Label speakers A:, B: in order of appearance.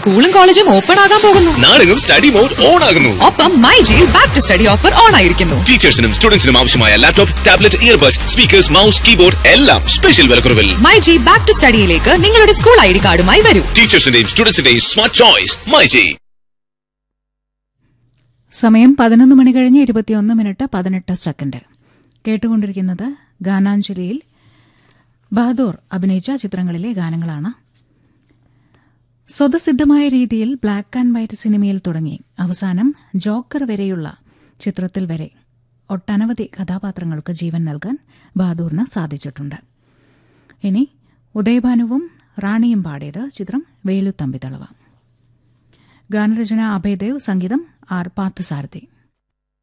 A: സ്കൂളും കോളേജും ഓപ്പൺ ആകാൻ പോകുന്നു
B: നാടെങ്ങും സ്റ്റഡി മോഡ് ഓൺ ആകുന്നു
A: ഒപ്പം മൈ ജിയിൽ back to study offer on ആയിരിക്കുന്നു
B: ടീച്ചേഴ്സിനും സ്റ്റുഡൻസിനും ആവശ്യമായ laptop tablet earbuds speakers mouse keyboard എല്ലാം സ്പെഷ്യൽ വിലക്കുറവിൽ
A: മൈ ജി ബാക്ക് ടു സ്റ്റഡിയിലേക്ക് നിങ്ങളുടെ സ്കൂൾ ഐ ഡി കാർഡുമായി വരൂ
B: ടീച്ചേഴ്സിന്റെയും സ്റ്റുഡൻസിന്റെയും സ്മാർട്ട് ചോയ്സ് മൈജി
C: സമയം പതിനൊന്ന് മണി കഴിഞ്ഞ് ഇരുപത്തിയൊന്ന് മിനിറ്റ് പതിനെട്ട് സെക്കൻഡ് കേട്ടുകൊണ്ടിരിക്കുന്നത് ഗാനാഞ്ജലിയിൽ ബഹദൂർ അഭിനയിച്ച ചിത്രങ്ങളിലെ ഗാനങ്ങളാണ് സ്വതസിദ്ധമായ രീതിയിൽ ബ്ലാക്ക് ആൻഡ് വൈറ്റ് സിനിമയിൽ തുടങ്ങി അവസാനം ജോക്കർ വരെയുള്ള ചിത്രത്തിൽ വരെ ഒട്ടനവധി കഥാപാത്രങ്ങൾക്ക് ജീവൻ നൽകാൻ ബഹദൂറിന് സാധിച്ചിട്ടുണ്ട് ഇനി ഉദയഭാനുവും റാണിയും പാടിയത് ചിത്രം വേലുത്തമ്പി തളവ ഗാനരചന അഭയദേവ് സംഗീതം ആർ പാർത്ഥസാരഥി